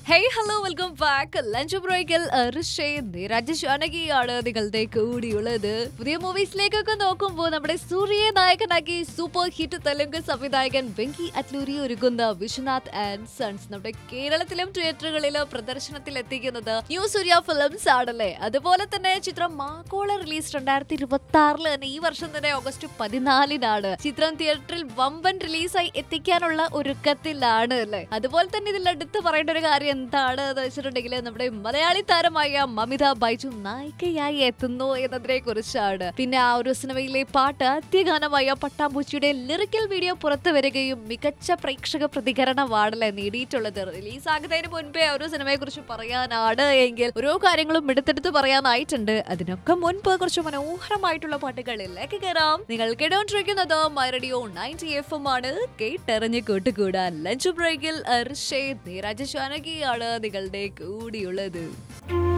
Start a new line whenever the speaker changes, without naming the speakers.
hey hello welcome back lunch ബ്രേക്കിൽ രാജശാനകിയാണ് നിങ്ങളുടെ കൂടിയുള്ളത് പുതിയ മൂവീസിലേക്കൊക്കെ നോക്കുമ്പോൾ നമ്മുടെ സൂര്യ നായകനാക്കി സൂപ്പർ ഹിറ്റ് തെലുങ്ക് സംവിധായകൻ വെങ്കി അറ്റ്ലൂരി ഒരുക്കുന്ന വിശ്വനാഥ് ആൻഡ് സൺസ് നമ്മുടെ കേരളത്തിലും തിയേറ്ററുകളിലും പ്രദർശനത്തിൽ എത്തിക്കുന്നത് ന്യൂ സൂര്യ ഫിലിംസ് ആണല്ലേ അതുപോലെ തന്നെ ചിത്രം മാക്കോള റിലീസ് രണ്ടായിരത്തി ഇരുപത്തി ആറില് തന്നെ ഈ വർഷം തന്നെ ഓഗസ്റ്റ് പതിനാലിനാണ് ചിത്രം തിയേറ്ററിൽ വമ്പൻ റിലീസായി എത്തിക്കാനുള്ള ഒരുക്കത്തിലാണ് അല്ലേ അതുപോലെ തന്നെ ഇതിൽ എടുത്ത് പറയേണ്ട ഒരു കാര്യം എന്താണ് എന്ന് വെച്ചിട്ടുണ്ടെങ്കിൽ നമ്മുടെ മലയാളി താരമായ മമിത ബൈജു നായികയായി എത്തുന്നു എന്നതിനെ കുറിച്ചാണ് പിന്നെ ആ ഒരു സിനിമയിലെ പാട്ട് ആദ്യഗാനമായ പട്ടാമ്പൂച്ചിയുടെ ലിറിക്കൽ വീഡിയോ പുറത്തു വരികയും മികച്ച പ്രേക്ഷക പ്രതികരണമാണല്ലേ നേടിയിട്ടുള്ളത് റിലീസ് ആകുന്നതിന് മുൻപേ ആ ഒരു സിനിമയെ കുറിച്ച് പറയാനാണ് എങ്കിൽ ഓരോ കാര്യങ്ങളും എടുത്തെടുത്ത് പറയാനായിട്ടുണ്ട് അതിനൊക്കെ മുൻപ് കുറച്ച് മനോഹരമായിട്ടുള്ള പാട്ടുകളിലേക്ക് കയറാം നിങ്ങൾ കേട്ടോണ്ടിരിക്കുന്നത് my radio ninety F M ആണ് കേട്ടെറിഞ്ഞ് കൂട്ടുകൂടാൻ ലഞ്ച് ബ്രേക്കിൽ അർഷേ നീരാജ ശാനകിയാണ് നിങ്ങളുടെ കൂടിയുള്ളത്